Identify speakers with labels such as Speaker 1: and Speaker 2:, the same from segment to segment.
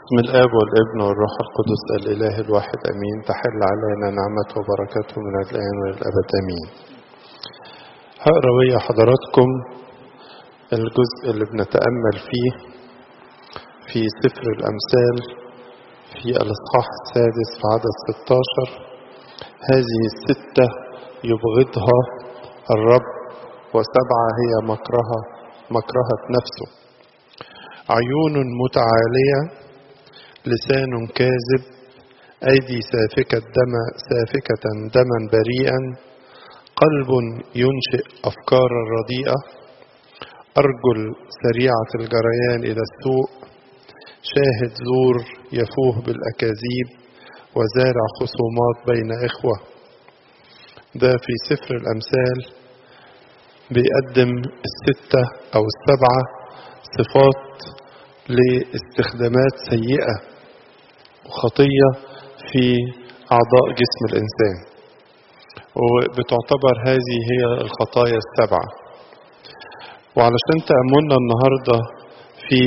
Speaker 1: بسم الآب والابن والروح القدس الإله الواحد أمين تحل علينا نعمته وبركاته من الآن والأبد أمين هقرا ويا حضراتكم الجزء اللي بنتأمل فيه في سفر الأمثال في الإصحاح السادس في عدد 16 هذه الستة يبغضها الرب وسبعة هي مكرهة مكرهة نفسه عيون متعالية لسان كاذب أيدي سافكة دم سافكة دما بريئا قلب ينشئ أفكار رديئة أرجل سريعة الجريان إلى السوء شاهد زور يفوه بالأكاذيب وزارع خصومات بين إخوة ده في سفر الأمثال بيقدم الستة أو السبعة صفات لاستخدامات سيئة وخطية في أعضاء جسم الإنسان وبتعتبر هذه هي الخطايا السبعة وعلشان تأملنا النهاردة في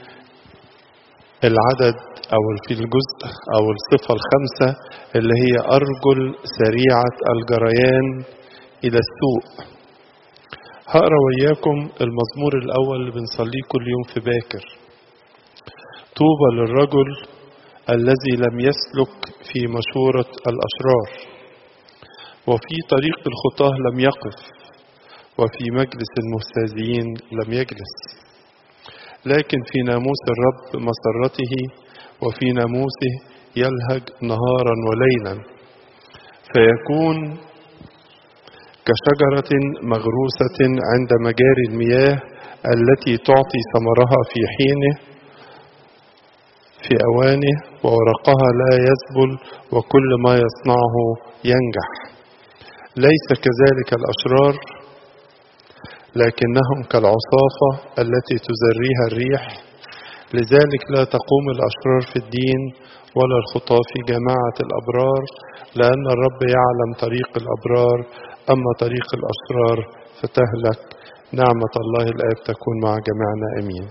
Speaker 1: العدد أو في الجزء أو الصفة الخامسة اللي هي أرجل سريعة الجريان إلى السوء هقرا وياكم المزمور الأول اللي بنصليه كل يوم في باكر طوبى للرجل الذي لم يسلك في مشورة الأشرار وفي طريق الخطاه لم يقف وفي مجلس المستهزئين لم يجلس لكن في ناموس الرب مسرته وفي ناموسه يلهج نهارا وليلا فيكون كشجرة مغروسة عند مجاري المياه التي تعطي ثمرها في حينه في أوانه وورقها لا يذبل وكل ما يصنعه ينجح ليس كذلك الأشرار لكنهم كالعصافة التي تزريها الريح لذلك لا تقوم الأشرار في الدين ولا الخطاة في جماعة الأبرار لأن الرب يعلم طريق الأبرار أما طريق الأشرار فتهلك نعمة الله الآب تكون مع جميعنا أمين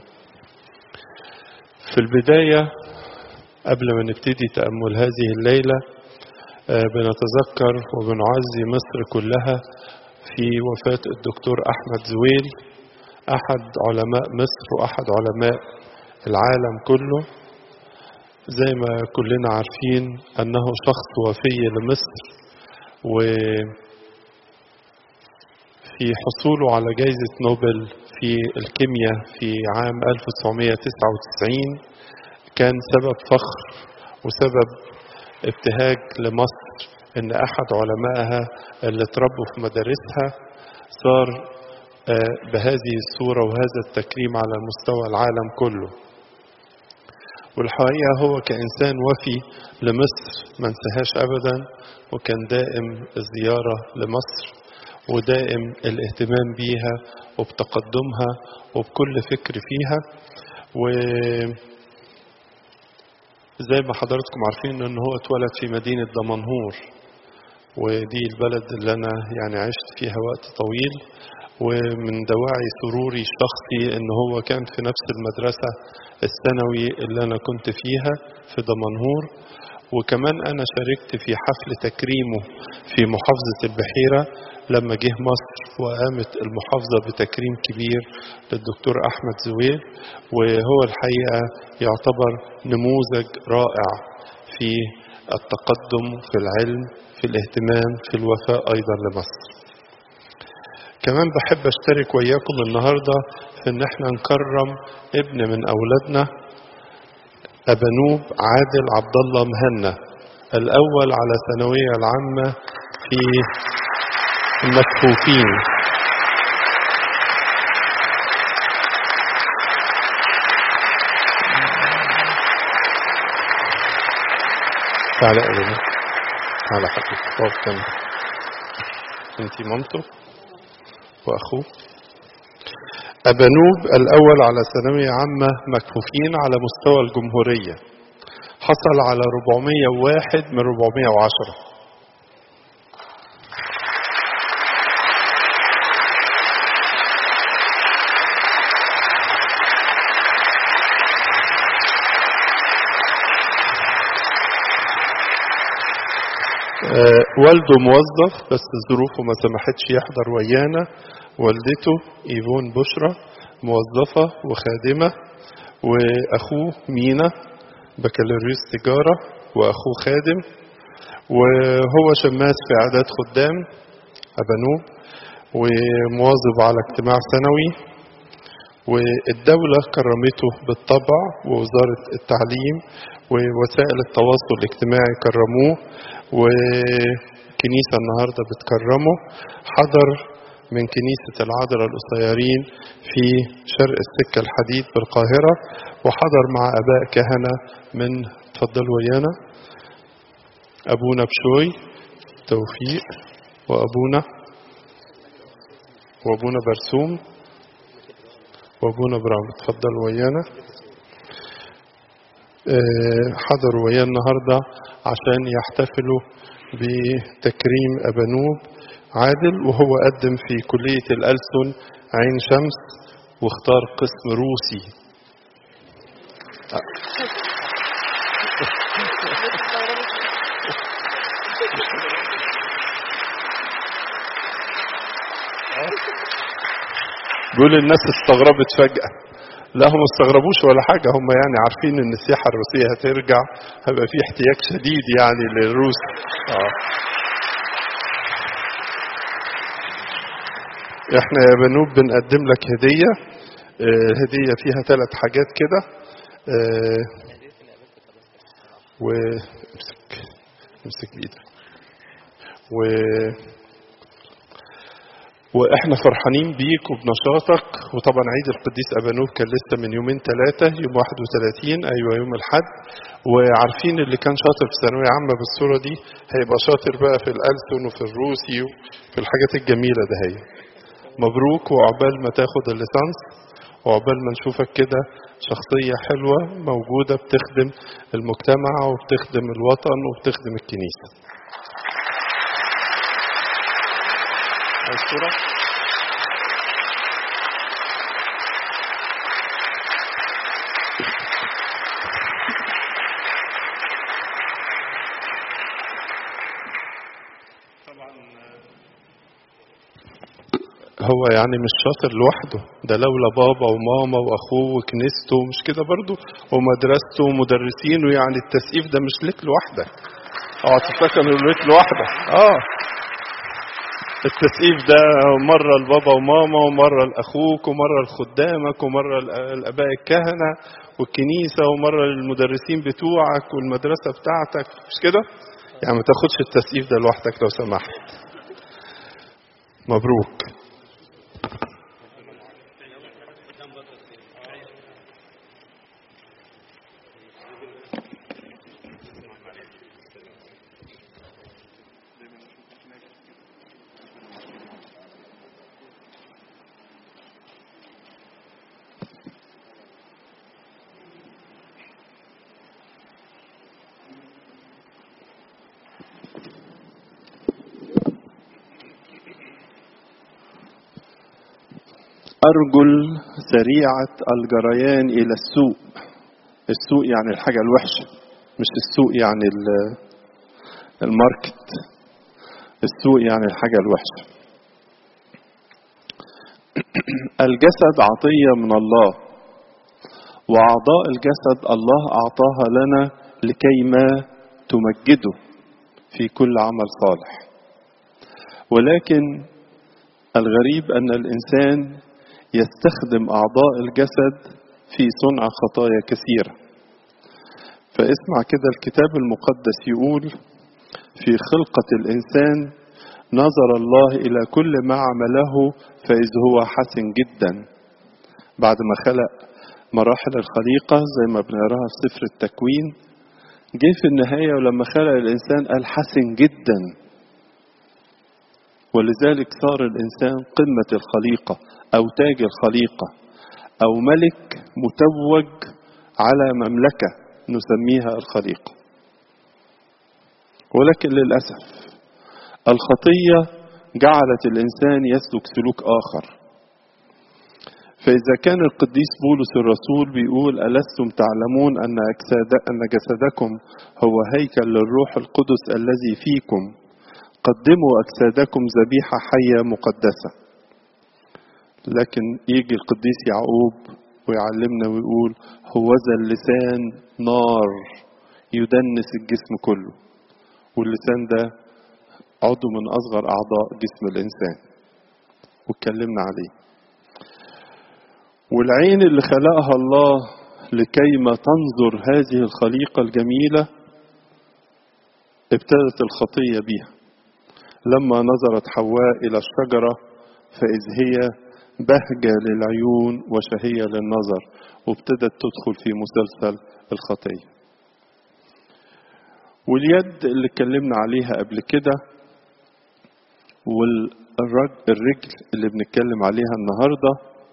Speaker 1: في البداية قبل ما نبتدي تأمل هذه الليلة بنتذكر وبنعزي مصر كلها في وفاة الدكتور أحمد زويل أحد علماء مصر وأحد علماء العالم كله زي ما كلنا عارفين أنه شخص وفي لمصر و في حصوله على جائزة نوبل في الكيمياء في عام 1999 كان سبب فخر وسبب ابتهاج لمصر ان احد علمائها اللي اتربوا في مدارسها صار بهذه الصورة وهذا التكريم على مستوى العالم كله والحقيقة هو كإنسان وفي لمصر ما انساهاش أبدا وكان دائم الزيارة لمصر ودائم الاهتمام بيها وبتقدمها وبكل فكر فيها و زي ما حضراتكم عارفين ان هو اتولد في مدينة دمنهور ودي البلد اللي انا يعني عشت فيها وقت طويل ومن دواعي سروري الشخصي ان هو كان في نفس المدرسة الثانوي اللي انا كنت فيها في دمنهور وكمان انا شاركت في حفل تكريمه في محافظة البحيرة لما جه مصر وقامت المحافظة بتكريم كبير للدكتور أحمد زويل وهو الحقيقة يعتبر نموذج رائع في التقدم في العلم في الاهتمام في الوفاء أيضا لمصر كمان بحب أشترك وياكم النهاردة في إن احنا نكرم ابن من أولادنا أبنوب عادل عبد الله مهنا الأول على الثانوية العامة في المكفوفين تعالى أبنى تعالى حبيبي هو كان انتي مامته وأخوه أبنوب الأول على ثانوية عامة مكفوفين على مستوى الجمهورية حصل على 401 من 410 آه، والده موظف بس ظروفه ما سمحتش يحضر ويانا والدته ايفون بشرى موظفة وخادمة واخوه مينا بكالوريوس تجارة واخوه خادم وهو شماس في اعداد خدام ابانوب ومواظب على اجتماع سنوي والدولة كرمته بالطبع ووزارة التعليم ووسائل التواصل الاجتماعي كرموه وكنيسة النهاردة بتكرمه حضر من كنيسة العذراء القصيرين في شرق السكة الحديد بالقاهرة وحضر مع أباء كهنة من تفضلوا ويانا أبونا بشوي توفيق وأبونا وأبونا برسوم وأبونا براون تفضلوا ويانا آه، حضروا ويانا النهاردة عشان يحتفلوا بتكريم أبانوب عادل وهو قدم في كلية الألسن عين شمس واختار قسم روسي بيقول الناس استغربت فجأة لا هم استغربوش ولا حاجة هم يعني عارفين ان السياحة الروسية هترجع هيبقى في احتياج شديد يعني للروس آه. احنا يا بنوب بنقدم لك هدية آه، هدية فيها ثلاث حاجات كده آه، وامسك امسك بايدك و واحنا فرحانين بيك وبنشاطك وطبعا عيد القديس ابانوب كان لسه من يومين ثلاثه يوم 31 ايوه يوم الاحد وعارفين اللي كان شاطر في ثانويه عامه بالصوره دي هيبقى شاطر بقى في الالسن وفي الروسي وفي الحاجات الجميله ده هي مبروك وعقبال ما تاخد الليسانس وعقبال ما نشوفك كده شخصيه حلوه موجوده بتخدم المجتمع وبتخدم الوطن وبتخدم الكنيسه عايز صورة؟ هو يعني مش شاطر لوحده ده لولا بابا وماما واخوه وكنيسته مش كده برضه ومدرسته ومدرسينه يعني التسقيف ده مش لك لوحدك اه تفتكر انه لك لوحدك اه التسقيف ده مرة لبابا وماما ومرة لأخوك ومرة لخدامك ومرة لآباء الكهنة والكنيسة ومرة للمدرسين بتوعك والمدرسة بتاعتك مش كده؟ يعني ما تاخدش التسقيف ده لوحدك لو سمحت مبروك أرجل سريعة الجريان إلى السوق السوق يعني الحاجة الوحشة مش السوق يعني ال- الماركت السوق يعني الحاجة الوحشة الجسد عطية من الله وأعضاء الجسد الله أعطاها لنا لكي ما تمجده في كل عمل صالح ولكن الغريب أن الإنسان يستخدم أعضاء الجسد في صنع خطايا كثيرة فاسمع كده الكتاب المقدس يقول في خلقة الإنسان نظر الله إلى كل ما عمله فإذ هو حسن جدا بعد ما خلق مراحل الخليقة زي ما بنقراها في سفر التكوين جه في النهاية ولما خلق الإنسان قال حسن جدا ولذلك صار الإنسان قمة الخليقة أو تاج الخليقة أو ملك متوج على مملكة نسميها الخليقة ولكن للأسف الخطية جعلت الإنسان يسلك سلوك آخر فإذا كان القديس بولس الرسول بيقول ألستم تعلمون أن أجساد أن جسدكم هو هيكل للروح القدس الذي فيكم قدموا أجسادكم ذبيحة حية مقدسة لكن يجي القديس يعقوب ويعلمنا ويقول هو ذا اللسان نار يدنس الجسم كله واللسان ده عضو من أصغر أعضاء جسم الإنسان واتكلمنا عليه والعين اللي خلقها الله لكيما تنظر هذه الخليقة الجميلة ابتدت الخطية بها لما نظرت حواء إلى الشجرة فإذ هي بهجة للعيون وشهية للنظر وابتدت تدخل في مسلسل الخطية واليد اللي اتكلمنا عليها قبل كده والرجل اللي بنتكلم عليها النهارده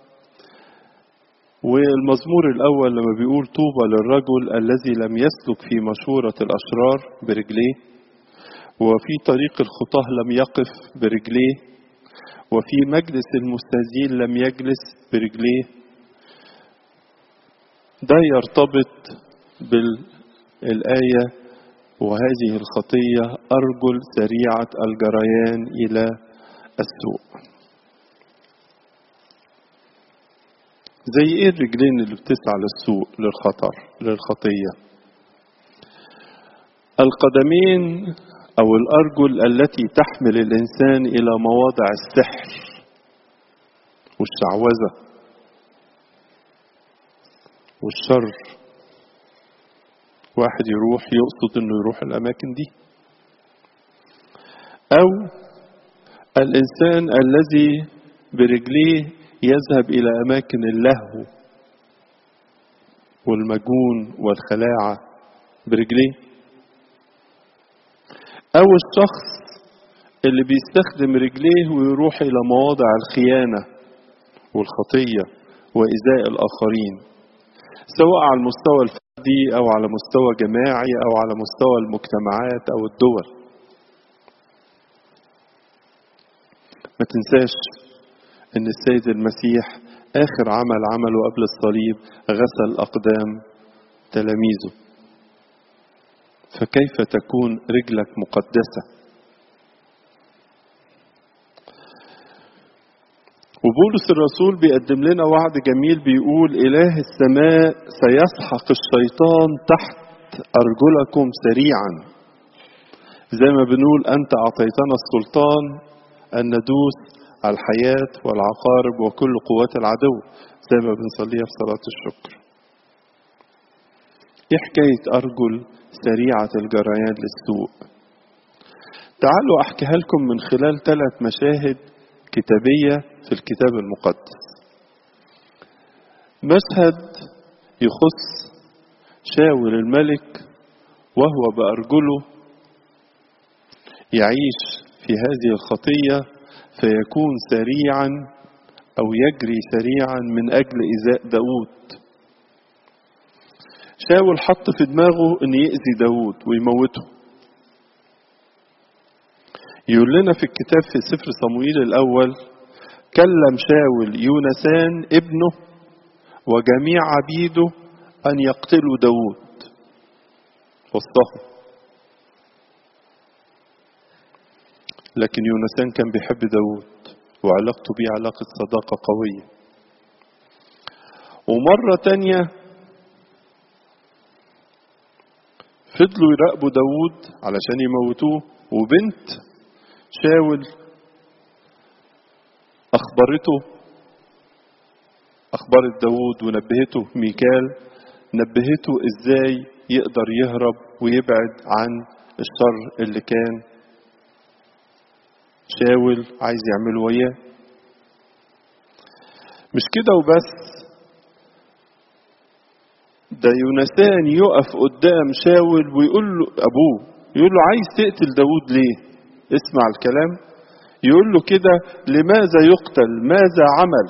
Speaker 1: والمزمور الأول لما بيقول طوبى للرجل الذي لم يسلك في مشورة الأشرار برجليه وفي طريق الخطاه لم يقف برجليه وفي مجلس المستهزئين لم يجلس برجليه ده يرتبط بالآية وهذه الخطية أرجل سريعة الجريان إلى السوء زي ايه الرجلين اللي بتسعى للسوء للخطر للخطية القدمين او الارجل التي تحمل الانسان الى مواضع السحر والشعوذة والشر واحد يروح يقصد انه يروح الاماكن دي او الانسان الذي برجليه يذهب إلى أماكن اللهو والمجون والخلاعة برجليه أو الشخص اللي بيستخدم رجليه ويروح إلى مواضع الخيانة والخطية وإزاء الآخرين سواء على المستوى الفردي أو على مستوى جماعي أو على مستوى المجتمعات أو الدول ما تنساش ان السيد المسيح اخر عمل عمله قبل الصليب غسل اقدام تلاميذه فكيف تكون رجلك مقدسه وبولس الرسول بيقدم لنا وعد جميل بيقول اله السماء سيسحق الشيطان تحت ارجلكم سريعا زي ما بنقول انت اعطيتنا السلطان ان ندوس الحياة والعقارب وكل قوات العدو زي ما بنصليها في صلاة الشكر ايه حكاية أرجل سريعة الجريان للسوء تعالوا أحكيها لكم من خلال ثلاث مشاهد كتابية في الكتاب المقدس مشهد يخص شاول الملك وهو بأرجله يعيش في هذه الخطيه فيكون سريعا أو يجري سريعا من أجل إيذاء داود شاول حط في دماغه أن يأذي داود ويموته يقول لنا في الكتاب في سفر صموئيل الأول كلم شاول يونسان ابنه وجميع عبيده أن يقتلوا داود وسطهم لكن يونسان كان بيحب داود وعلاقته بيه علاقة صداقة قوية ومرة تانية فضلوا يراقبوا داود علشان يموتوه وبنت شاول أخبرته أخبرت داود ونبهته ميكال نبهته إزاي يقدر يهرب ويبعد عن الشر اللي كان شاول عايز يعمله وياه مش كده وبس ده يونسان يقف قدام شاول ويقول له ابوه يقول له عايز تقتل داود ليه اسمع الكلام يقول له كده لماذا يقتل ماذا عمل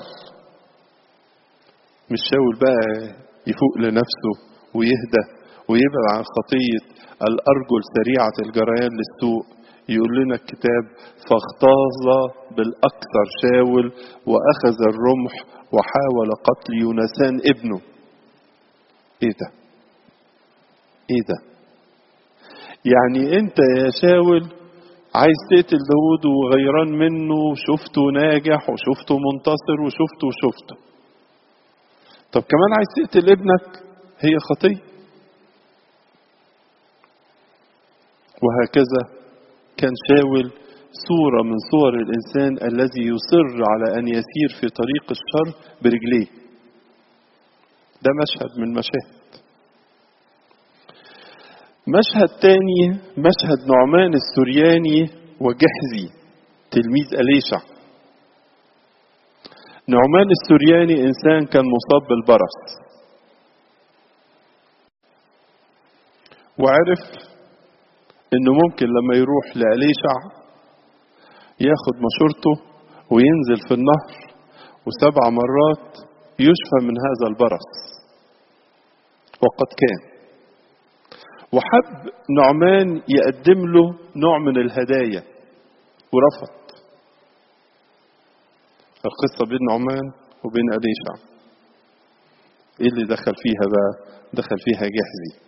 Speaker 1: مش شاول بقى يفوق لنفسه ويهدى ويبعد عن خطية الأرجل سريعة الجريان للسوء يقول لنا الكتاب فاغتاظ بالأكثر شاول وأخذ الرمح وحاول قتل يونسان ابنه ايه ده ايه ده يعني انت يا شاول عايز تقتل داود وغيران منه وشفته ناجح وشفته منتصر وشفته وشفته طب كمان عايز تقتل ابنك هي خطيه وهكذا كان شاول صورة من صور الإنسان الذي يصر على أن يسير في طريق الشر برجليه ده مشهد من مشاهد مشهد تاني مشهد نعمان السرياني وجحزي تلميذ أليشع نعمان السرياني إنسان كان مصاب بالبرص وعرف انه ممكن لما يروح لأليشع ياخد مشورته وينزل في النهر وسبع مرات يشفى من هذا البرص وقد كان وحب نعمان يقدم له نوع من الهدايا ورفض القصة بين نعمان وبين أليشع ايه اللي دخل فيها بقى دخل فيها جحزي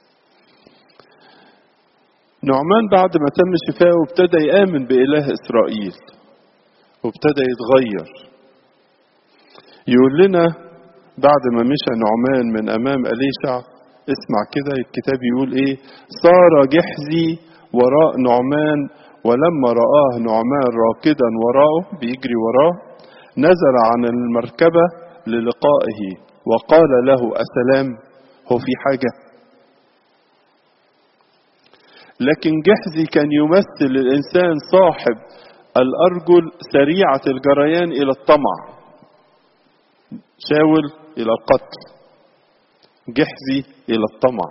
Speaker 1: نعمان بعد ما تم شفائه ابتدى يآمن بإله إسرائيل وابتدى يتغير يقول لنا بعد ما مشى نعمان من أمام أليشع اسمع كده الكتاب يقول ايه صار جحزي وراء نعمان ولما رآه نعمان راكدا وراءه بيجري وراه نزل عن المركبة للقائه وقال له أسلام هو في حاجة لكن جحزي كان يمثل الإنسان صاحب الأرجل سريعة الجريان إلى الطمع شاول إلى القتل جحزي إلى الطمع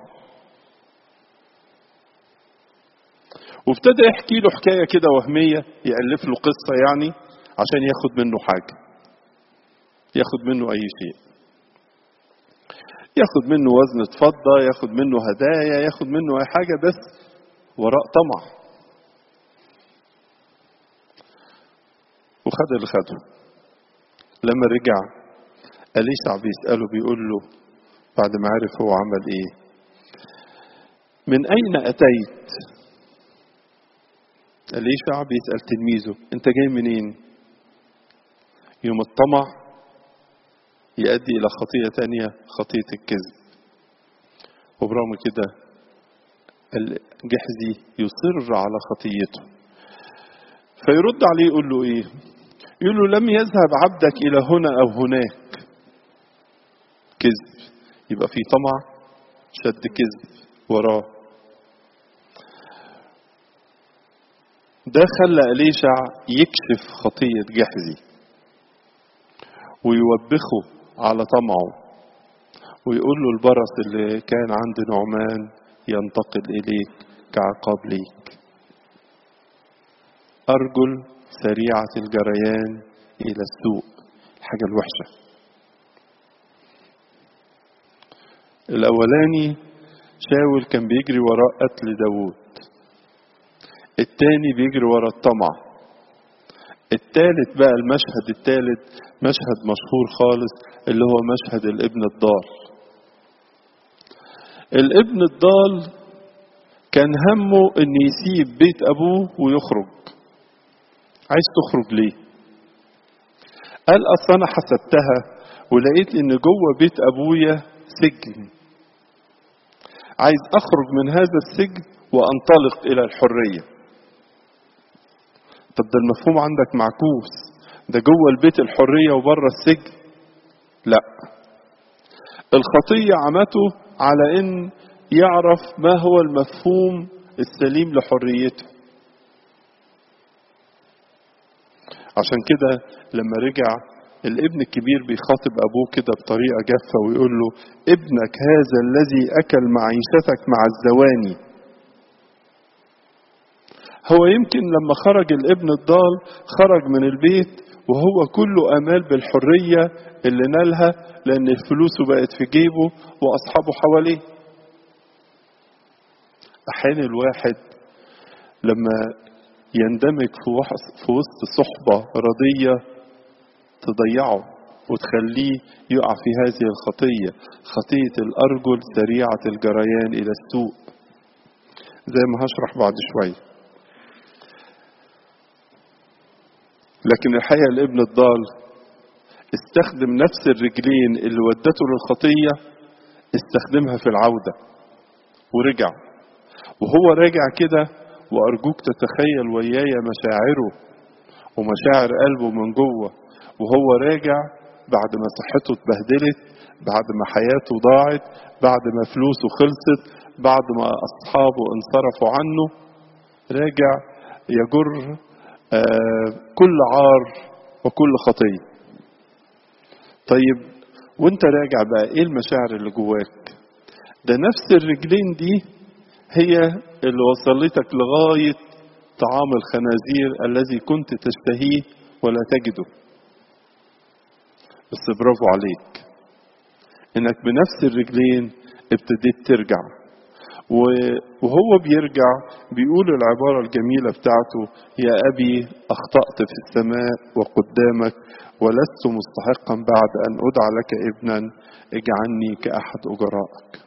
Speaker 1: وابتدى يحكي له حكاية كده وهمية يألف له قصة يعني عشان ياخد منه حاجة ياخد منه أي شيء ياخد منه وزنة فضة ياخد منه هدايا ياخد منه أي حاجة بس وراء طمع وخد اللي خده لما رجع أليشع بيسأله بيقول له بعد ما عرف هو عمل ايه من أين أتيت أليشع بيسأل تلميذه أنت جاي منين يوم الطمع يؤدي إلى خطية تانية خطية الكذب وبرغم كده الجحزي يصر على خطيته فيرد عليه يقول له ايه يقول له لم يذهب عبدك الى هنا او هناك كذب يبقى في طمع شد كذب وراه ده خلى أليشع يكشف خطية جحزي ويوبخه على طمعه ويقول له البرص اللي كان عند نعمان ينتقل إليك كعقاب ليك أرجل سريعة الجريان إلى السوء الحاجة الوحشة الأولاني شاول كان بيجري وراء قتل داوود التاني بيجري وراء الطمع التالت بقى المشهد التالت مشهد مشهور خالص اللي هو مشهد الابن الضال الابن الضال كان همه ان يسيب بيت ابوه ويخرج عايز تخرج ليه قال اصل انا حسبتها ولقيت ان جوه بيت ابويا سجن عايز اخرج من هذا السجن وانطلق الى الحريه طب ده المفهوم عندك معكوس ده جوه البيت الحريه وبره السجن لا الخطيه عمته على ان يعرف ما هو المفهوم السليم لحريته عشان كده لما رجع الابن الكبير بيخاطب ابوه كده بطريقه جافه ويقول له ابنك هذا الذي اكل معيشتك مع الزواني هو يمكن لما خرج الابن الضال خرج من البيت وهو كله امال بالحريه اللي نالها لان الفلوس بقت في جيبه واصحابه حواليه احيانا الواحد لما يندمج في وح- في وسط صحبة رضية تضيعه وتخليه يقع في هذه الخطية خطية الأرجل سريعة الجريان إلى السوء زي ما هشرح بعد شوية لكن الحقيقة الابن الضال استخدم نفس الرجلين اللي ودته للخطية استخدمها في العودة ورجع وهو راجع كده وأرجوك تتخيل وياي مشاعره ومشاعر قلبه من جوه وهو راجع بعد ما صحته اتبهدلت بعد ما حياته ضاعت بعد ما فلوسه خلصت بعد ما أصحابه انصرفوا عنه راجع يجر آه كل عار وكل خطية طيب وانت راجع بقى ايه المشاعر اللي جواك ده نفس الرجلين دي هي اللي وصلتك لغاية طعام الخنازير الذي كنت تشتهيه ولا تجده بس برافو عليك انك بنفس الرجلين ابتديت ترجع وهو بيرجع بيقول العبارة الجميلة بتاعته يا أبي أخطأت في السماء وقدامك ولست مستحقا بعد أن أدعى لك ابنا اجعلني كأحد أجرائك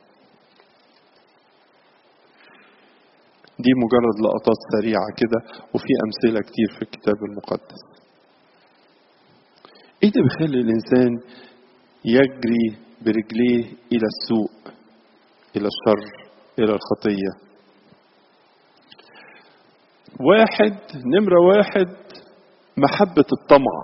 Speaker 1: دي مجرد لقطات سريعة كده وفي أمثلة كتير في الكتاب المقدس ايه اللي بيخلي الإنسان يجري برجليه إلى السوء إلى الشر إلى الخطية واحد نمرة واحد محبة الطمع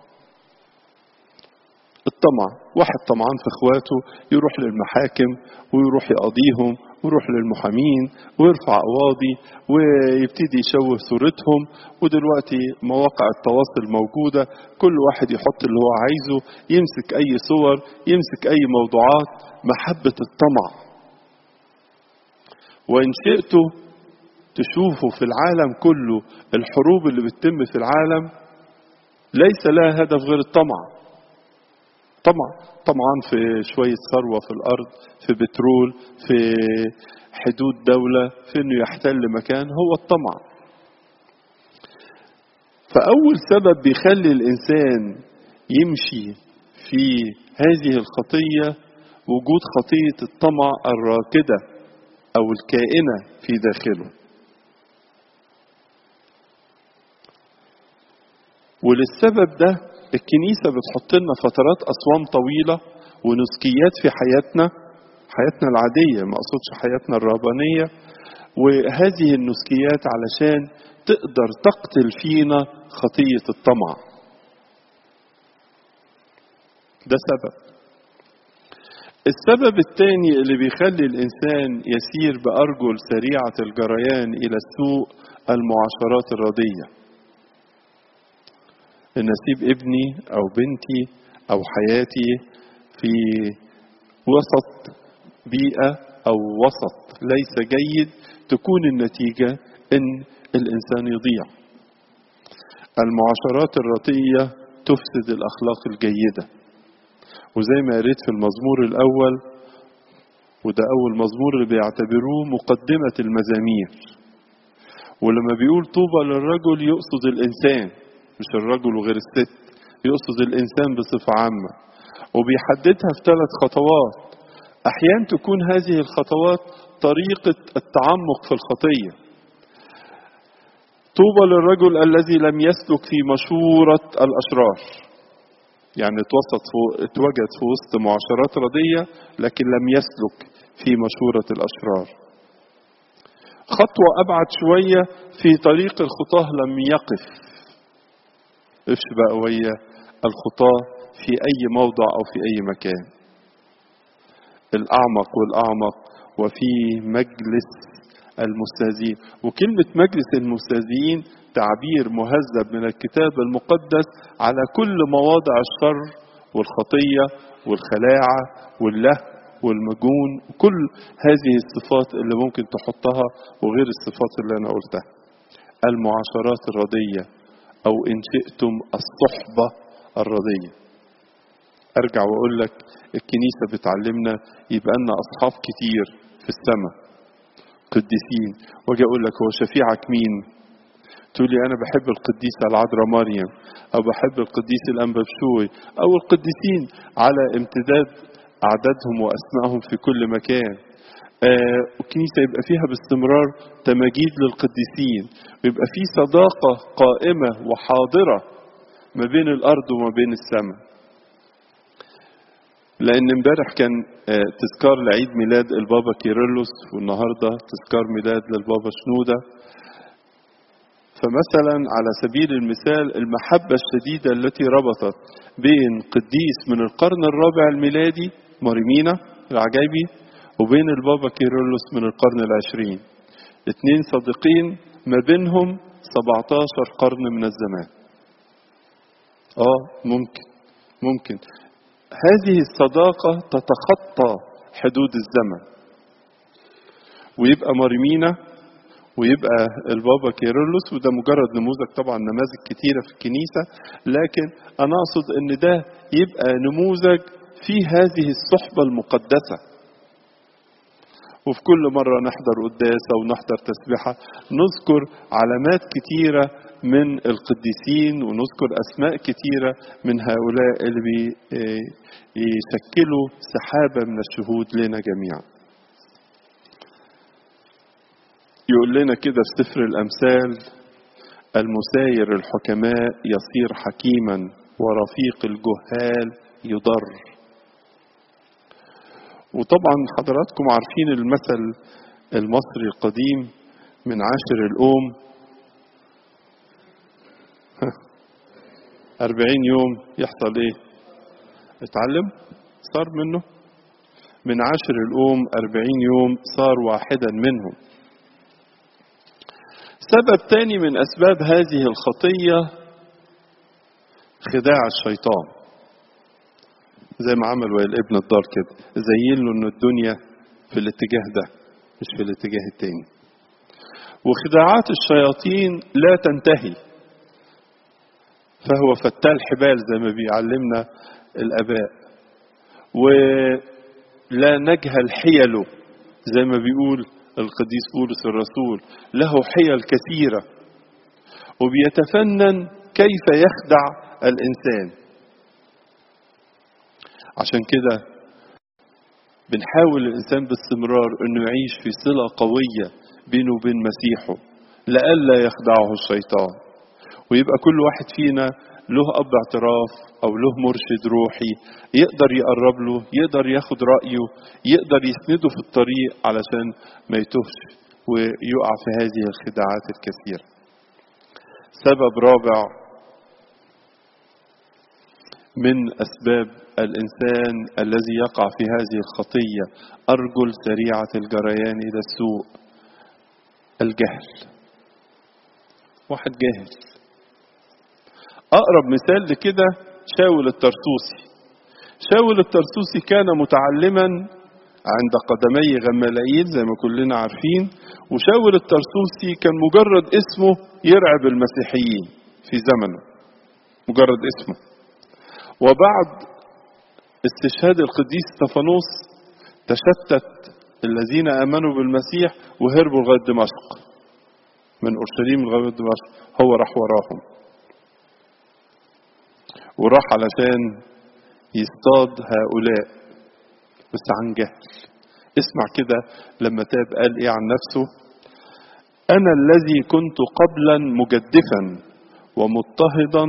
Speaker 1: الطمع واحد طمعان في اخواته يروح للمحاكم ويروح يقاضيهم ويروح للمحامين ويرفع قواضي ويبتدي يشوه صورتهم ودلوقتي مواقع التواصل موجودة كل واحد يحط اللي هو عايزه يمسك أي صور يمسك أي موضوعات محبة الطمع وإن شئتوا تشوفوا في العالم كله الحروب اللي بتتم في العالم ليس لها هدف غير الطمع طمع طمعان في شوية ثروة في الأرض في بترول في حدود دولة في إنه يحتل مكان هو الطمع فأول سبب بيخلي الإنسان يمشي في هذه الخطية وجود خطية الطمع الراكدة أو الكائنة في داخله وللسبب ده الكنيسة بتحط لنا فترات أصوام طويلة ونسكيات في حياتنا حياتنا العادية ما أقصدش حياتنا الرهبانية وهذه النسكيات علشان تقدر تقتل فينا خطية الطمع ده سبب السبب الثاني اللي بيخلي الإنسان يسير بأرجل سريعة الجريان إلى السوء المعاشرات الردية ان اسيب ابني او بنتي او حياتي في وسط بيئه او وسط ليس جيد تكون النتيجه ان الانسان يضيع المعاشرات الرضيه تفسد الاخلاق الجيده وزي ما قريت في المزمور الاول وده اول مزمور اللي بيعتبروه مقدمه المزامير ولما بيقول طوبى للرجل يقصد الانسان مش الرجل وغير الست يقصد الإنسان بصفة عامة وبيحددها في ثلاث خطوات أحيانا تكون هذه الخطوات طريقة التعمق في الخطية طوبى للرجل الذي لم يسلك في مشورة الأشرار يعني اتوسط في اتوجد في وسط معاشرات ردية لكن لم يسلك في مشورة الأشرار خطوة أبعد شوية في طريق الخطاه لم يقف قفش بقى ويا الخطاة في أي موضع أو في أي مكان الأعمق والأعمق وفي مجلس المستهزئين وكلمة مجلس المستهزئين تعبير مهذب من الكتاب المقدس على كل مواضع الشر والخطية والخلاعة واللهو والمجون كل هذه الصفات اللي ممكن تحطها وغير الصفات اللي أنا قلتها المعاشرات الردية أو إن شئتم الصحبة الرضية أرجع وأقول لك الكنيسة بتعلمنا يبقى لنا أصحاب كتير في السماء قديسين واجي أقول لك هو شفيعك مين تقولي أنا بحب القديسة العذراء مريم أو بحب القديس الأنبا بشوي أو القديسين على امتداد أعدادهم وأسمائهم في كل مكان آه الكنيسة يبقى فيها باستمرار تماجيد للقديسين ويبقى في صداقة قائمة وحاضرة ما بين الأرض وما بين السماء لأن امبارح كان آه تذكار لعيد ميلاد البابا كيرلس والنهاردة تذكار ميلاد للبابا شنودة فمثلا على سبيل المثال المحبة الشديدة التي ربطت بين قديس من القرن الرابع الميلادي مريمينا العجيبي وبين البابا كيرلس من القرن العشرين اتنين صديقين ما بينهم 17 قرن من الزمان اه ممكن ممكن هذه الصداقة تتخطى حدود الزمن ويبقى مريمينا ويبقى البابا كيرلس وده مجرد نموذج طبعا نماذج كتيرة في الكنيسة لكن أنا أقصد أن ده يبقى نموذج في هذه الصحبة المقدسة وفي كل مرة نحضر قداسة ونحضر تسبحة نذكر علامات كتيرة من القديسين ونذكر أسماء كتيرة من هؤلاء اللي بيشكلوا سحابة من الشهود لنا جميعا يقول لنا كده في سفر الأمثال المساير الحكماء يصير حكيما ورفيق الجهال يضر وطبعا حضراتكم عارفين المثل المصري القديم من عاشر الأم أربعين يوم يحصل إيه اتعلم صار منه من عاشر الأم أربعين يوم صار واحدا منهم سبب تاني من أسباب هذه الخطية خداع الشيطان زي ما عمل ويا الابن الدار كده زين له ان الدنيا في الاتجاه ده مش في الاتجاه التاني وخداعات الشياطين لا تنتهي فهو فتال حبال زي ما بيعلمنا الاباء ولا نجهل حيله زي ما بيقول القديس بولس الرسول له حيل كثيره وبيتفنن كيف يخدع الانسان عشان كده بنحاول الإنسان باستمرار أنه يعيش في صلة قوية بينه وبين مسيحه لئلا يخدعه الشيطان ويبقى كل واحد فينا له أب اعتراف أو له مرشد روحي يقدر يقرب له يقدر ياخد رأيه يقدر يسنده في الطريق علشان ما يتوهش ويقع في هذه الخداعات الكثيرة سبب رابع من أسباب الإنسان الذي يقع في هذه الخطية أرجل سريعة الجريان إلى السوء الجهل واحد جاهل أقرب مثال لكده شاول الترسوسي شاول الترسوسي كان متعلما عند قدمي غمالائيل زي ما كلنا عارفين وشاول الترسوسي كان مجرد اسمه يرعب المسيحيين في زمنه مجرد اسمه وبعد استشهاد القديس استفانوس تشتت الذين امنوا بالمسيح وهربوا لغايه دمشق من اورشليم لغايه دمشق هو راح وراهم وراح علشان يصطاد هؤلاء بس عن جهل اسمع كده لما تاب قال ايه عن نفسه انا الذي كنت قبلا مجدفا ومضطهدا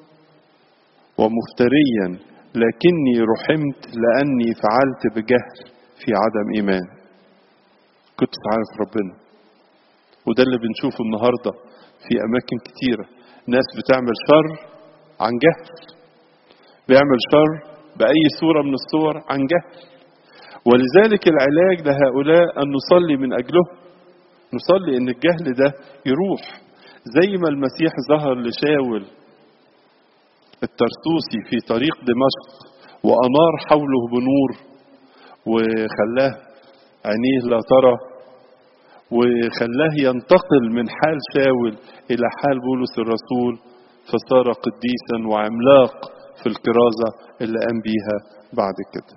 Speaker 1: ومفتريا لكني رحمت لأني فعلت بجهل في عدم إيمان كنت عارف ربنا وده اللي بنشوفه النهاردة في أماكن كتيرة ناس بتعمل شر عن جهل بيعمل شر بأي صورة من الصور عن جهل ولذلك العلاج لهؤلاء أن نصلي من أجله نصلي أن الجهل ده يروح زي ما المسيح ظهر لشاول الترسوسي في طريق دمشق وأنار حوله بنور وخلاه عينيه لا ترى وخلاه ينتقل من حال شاول إلى حال بولس الرسول فصار قديسا وعملاق في الكرازة اللي قام بيها بعد كده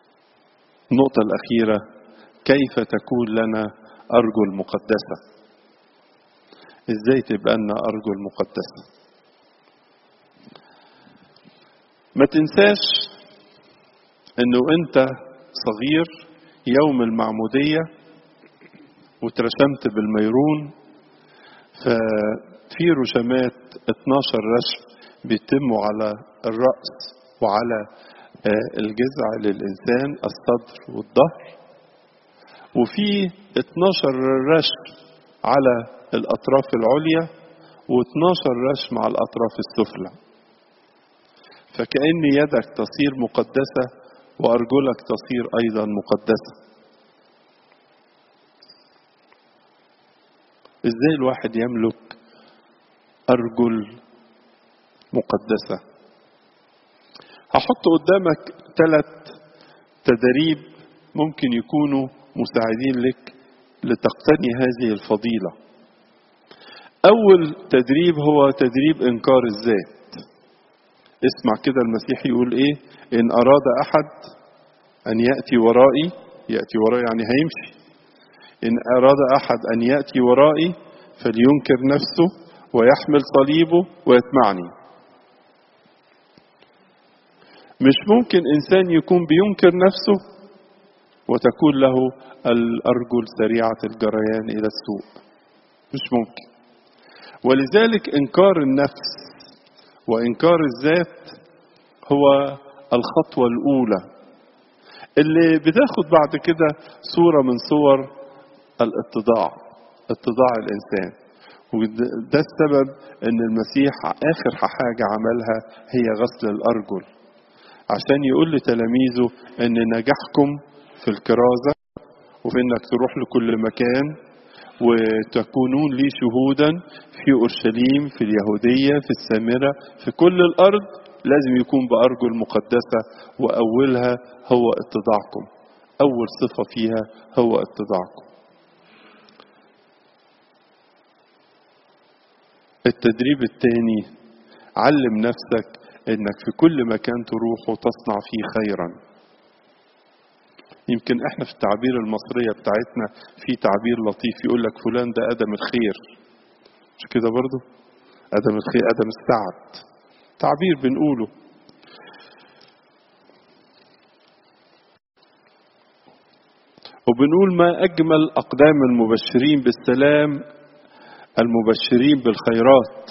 Speaker 1: النقطة الأخيرة كيف تكون لنا أرجل مقدسة ازاي تبقى لنا ارجل مقدسه ما تنساش انه انت صغير يوم المعموديه وترشمت بالميرون ففي رشمات 12 رشم بيتموا على الراس وعلى الجذع للإنسان الصدر والظهر وفي 12 رشم على الأطراف العليا و12 رشم على الأطراف السفلى فكأن يدك تصير مقدسة وأرجلك تصير أيضا مقدسة إزاي الواحد يملك أرجل مقدسة هحط قدامك ثلاث تدريب ممكن يكونوا مساعدين لك لتقتني هذه الفضيلة أول تدريب هو تدريب إنكار الذات اسمع كده المسيح يقول إيه إن أراد أحد أن يأتي ورائي يأتي ورائي يعني هيمشي إن أراد أحد أن يأتي ورائي فلينكر نفسه ويحمل صليبه ويتبعني مش ممكن انسان يكون بينكر نفسه وتكون له الارجل سريعه الجريان الى السوء مش ممكن ولذلك انكار النفس وانكار الذات هو الخطوه الاولى اللي بتاخد بعد كده صوره من صور الاتضاع اتضاع الانسان وده السبب ان المسيح اخر حاجه عملها هي غسل الارجل عشان يقول لتلاميذه ان نجاحكم في الكرازة وفي انك تروح لكل مكان وتكونون لي شهودا في اورشليم في اليهودية في السامرة في كل الارض لازم يكون بارجل مقدسة واولها هو اتضاعكم اول صفة فيها هو اتضاعكم التدريب الثاني علم نفسك انك في كل مكان تروح وتصنع فيه خيرا يمكن احنا في التعبير المصرية بتاعتنا في تعبير لطيف يقول لك فلان ده ادم الخير مش كده برضو ادم الخير ادم السعد تعبير بنقوله وبنقول ما اجمل اقدام المبشرين بالسلام المبشرين بالخيرات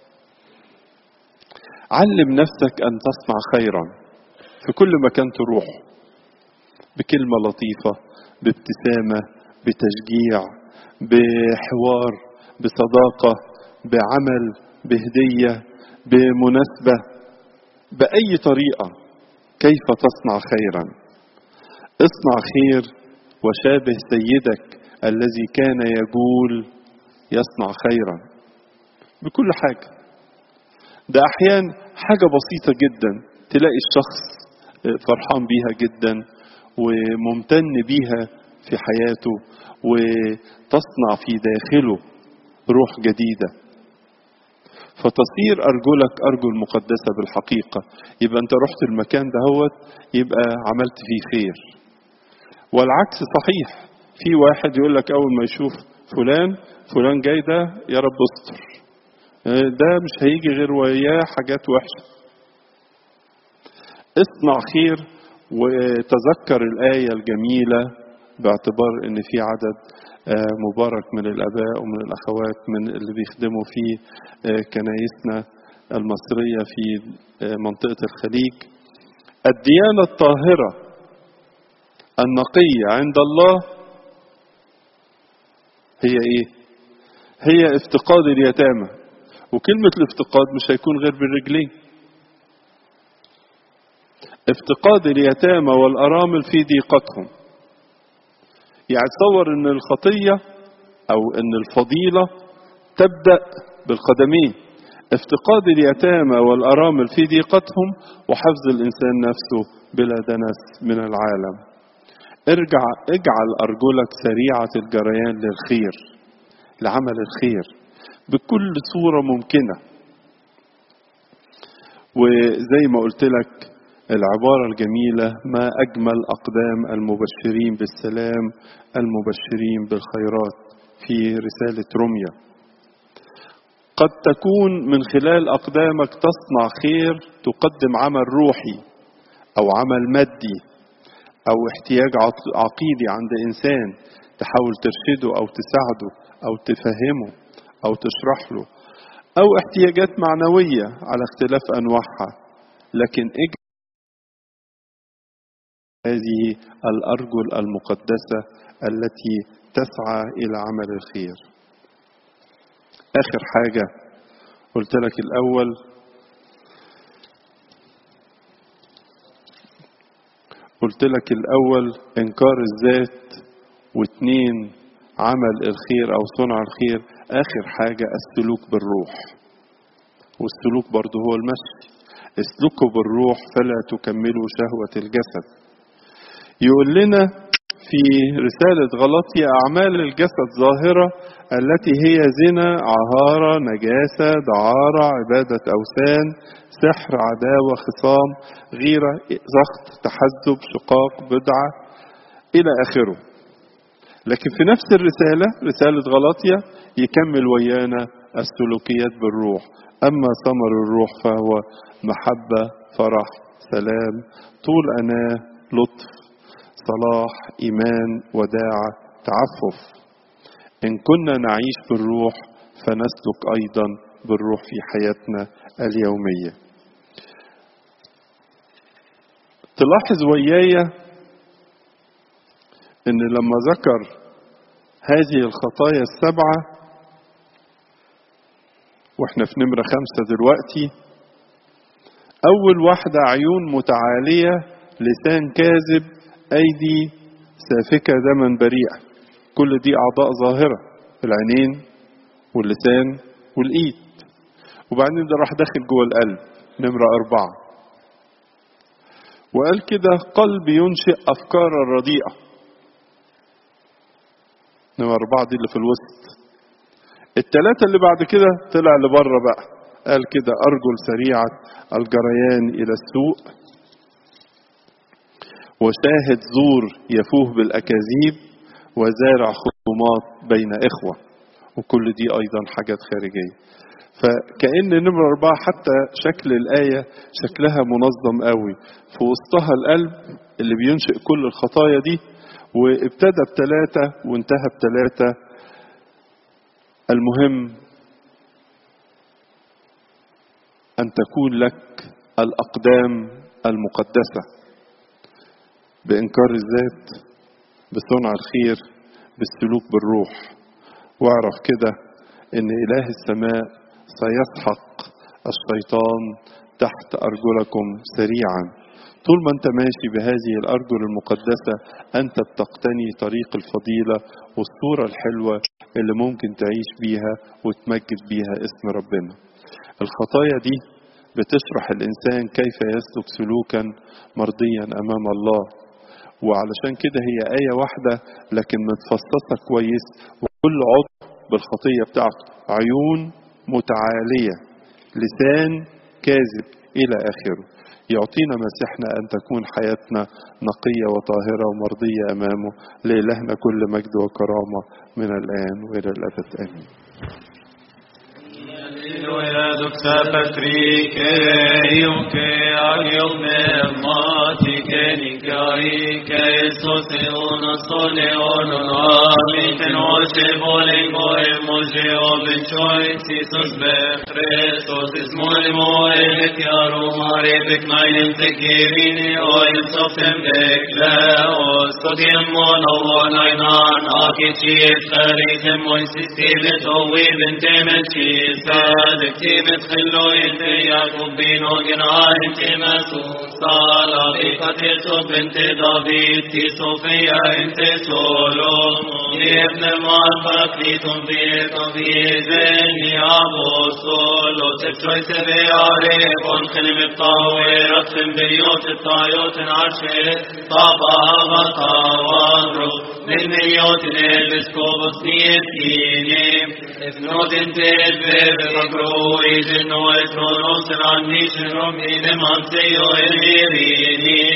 Speaker 1: علم نفسك ان تصنع خيرا في كل مكان تروح بكلمه لطيفه بابتسامه بتشجيع بحوار بصداقه بعمل بهديه بمناسبه باي طريقه كيف تصنع خيرا اصنع خير وشابه سيدك الذي كان يقول يصنع خيرا بكل حاجه ده احيان حاجه بسيطه جدا تلاقي الشخص فرحان بيها جدا وممتن بيها في حياته وتصنع في داخله روح جديده فتصير ارجلك ارجل مقدسه بالحقيقه يبقى انت رحت المكان دهوت يبقى عملت فيه خير والعكس صحيح في واحد يقول لك اول ما يشوف فلان فلان جاي ده يا رب استر ده مش هيجي غير وياه حاجات وحشة اصنع خير وتذكر الآية الجميلة باعتبار ان في عدد مبارك من الآباء ومن الأخوات من اللي بيخدموا في كنايسنا المصرية في منطقة الخليج الديانة الطاهرة النقية عند الله هي ايه هي افتقاد اليتامى وكلمة الافتقاد مش هيكون غير بالرجلين افتقاد اليتامى والأرامل في ضيقتهم يعني تصور ان الخطية او ان الفضيلة تبدأ بالقدمين افتقاد اليتامى والأرامل في ضيقتهم وحفظ الإنسان نفسه بلا دنس من العالم ارجع اجعل أرجلك سريعة الجريان للخير لعمل الخير بكل صورة ممكنة وزي ما قلت لك العبارة الجميلة ما أجمل أقدام المبشرين بالسلام المبشرين بالخيرات في رسالة روميا قد تكون من خلال أقدامك تصنع خير تقدم عمل روحي أو عمل مادي أو احتياج عقيدي عند إنسان تحاول ترشده أو تساعده أو تفهمه أو تشرح له أو احتياجات معنوية على اختلاف أنواعها لكن اجعل هذه الأرجل المقدسة التي تسعى إلى عمل الخير آخر حاجة قلت لك الأول قلت لك الأول إنكار الذات واثنين عمل الخير أو صنع الخير آخر حاجة السلوك بالروح والسلوك برضه هو المشي اسلكوا بالروح فلا تكملوا شهوة الجسد يقول لنا في رسالة غلطية أعمال الجسد ظاهرة التي هي زنا عهارة نجاسة دعارة عبادة أوثان سحر عداوة خصام غيرة ضغط تحزب شقاق بدعة إلى آخره لكن في نفس الرسالة رسالة غلطية يكمل ويانا السلوكيات بالروح أما ثمر الروح فهو محبة فرح سلام طول أناة لطف صلاح إيمان وداعة تعفف إن كنا نعيش بالروح فنسلك أيضا بالروح في حياتنا اليومية تلاحظ ويايا ان لما ذكر هذه الخطايا السبعة واحنا في نمرة خمسة دلوقتي أول واحدة عيون متعالية لسان كاذب أيدي سافكة دما بريئة كل دي أعضاء ظاهرة العينين واللسان والإيد وبعدين ده راح داخل جوه القلب نمرة أربعة وقال كده قلب ينشئ أفكار الرديئة نمرة أربعة دي اللي في الوسط التلاتة اللي بعد كده طلع لبره بقى قال كده أرجل سريعة الجريان إلى السوق وشاهد زور يفوه بالأكاذيب وزارع خصومات بين إخوة وكل دي أيضا حاجات خارجية فكأن نمرة أربعة حتى شكل الآية شكلها منظم قوي في وسطها القلب اللي بينشئ كل الخطايا دي وابتدى بثلاثة وانتهى بثلاثة المهم أن تكون لك الأقدام المقدسة بإنكار الذات بصنع الخير بالسلوك بالروح واعرف كده ان اله السماء سيسحق الشيطان تحت ارجلكم سريعا طول ما انت ماشي بهذه الارجل المقدسه انت بتقتني طريق الفضيله والصوره الحلوه اللي ممكن تعيش بيها وتمجد بيها اسم ربنا الخطايا دي بتشرح الانسان كيف يسلك سلوكا مرضيا امام الله وعلشان كده هي آية واحدة لكن متفصصة كويس وكل عضو بالخطية بتاعته عيون متعالية لسان كاذب إلى آخره يعطينا مسيحنا أن تكون حياتنا نقية وطاهرة ومرضية أمامه لإلهنا كل مجد وكرامة من الآن وإلى الأبد آمين
Speaker 2: Alleluia, doxa patrice, iuque aiume matike nicaike, sose ono sole ono amiten oce vole goe moje obenchoi, sisos be Christos is mole moe let yaro mare bek meinen tekirine oil softem dekle os todiem mono onainan akichit kharitem moy sistemet owe bentemet chisa دكتيمت خلو ينتي يعقوب بينو جنان انتي مسون صالة بقتل صوب انت دافيد تي صوفيا انت سولو ابن المعرفة ليتم في طبيزين يابو سولو تبشوي سبي عريب ونخلم الطاوي رسم بيوت الطايوت العرشي طابا غطا وانرو للمليوت الاسكوبس نيتيني افنود انت البيب Grøisen og et tronos en annisjen om mine mannsøy og en virini.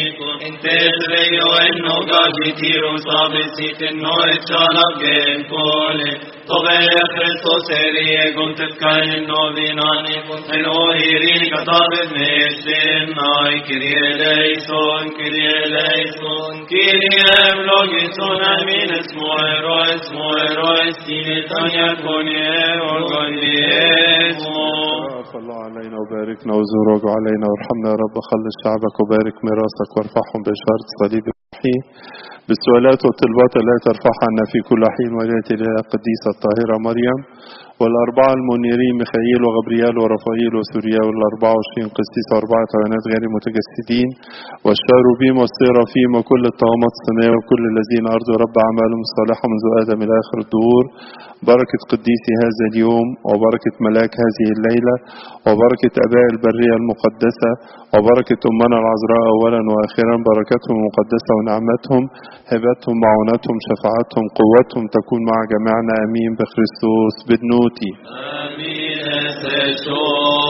Speaker 2: Interveo en no gagitiro sabesit en no echala gen pole. Tobe Christos erie guntet kain no vinani en o irin katabe mesin ai kirie leison kirie leison kirie logison amin esmo ero esmo ero estine tanya konie orgoni esmo
Speaker 1: بارك الله علينا وباركنا وزورك علينا وارحمنا يا رب خلص شعبك وبارك ميراثك وارفعهم بإشارة صليب الرحيم بالسؤالات والطلبات التي ترفعها عنا في كل حين وليأتي إليها القديسة الطاهرة مريم والأربعة المنيرين ميخائيل وغبريال ورفائيل وسوريا والأربعة وعشرين قسيس وأربعة عينات غير متجسدين والشاروبيم والسيرافيم وكل الطغمات السماوية وكل الذين أرضوا رب أعمالهم الصالحة منذ آدم إلى آخر الدهور بركة قديسي هذا اليوم وبركة ملاك هذه الليلة وبركة أباء البرية المقدسة وبركة أمنا العذراء أولا وآخرا بركتهم المقدسة ونعمتهم هبتهم معونتهم شفاعتهم قوتهم تكون مع جميعنا أمين بخريستوس بالنوتي
Speaker 2: Amin esesho.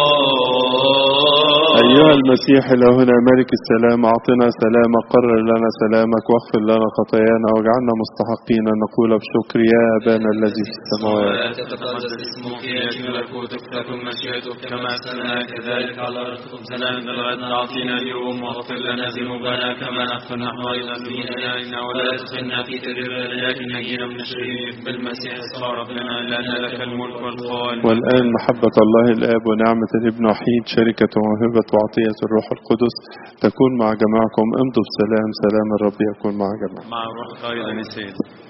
Speaker 1: أيها المسيح إلهنا ملك السلام أعطنا سلامك قرر لنا سلامك واغفر لنا خطايانا واجعلنا مستحقين أن نقول بشكر يا أبانا الذي في السماوات
Speaker 2: تتقدس اسمك يأتي ملكوتك تكن مشيئتك كما سمعنا كذلك على الأرض خبزنا من غدنا أعطينا اليوم واغفر لنا ذنوبنا كما نغفر نحن أيضا لمؤمنين ولا تدخلنا في تجربة لكن نجينا من الشرير بالمسيح يسوع ربنا لأن لك الملك والقوة
Speaker 1: والآن محبة الله الآب ونعمة الابن وحيد شركة وموهبة وعطية الروح القدس تكون مع جماعكم امضوا بسلام سلام الرب يكون مع جميعكم
Speaker 2: مع الروح أيضا يسير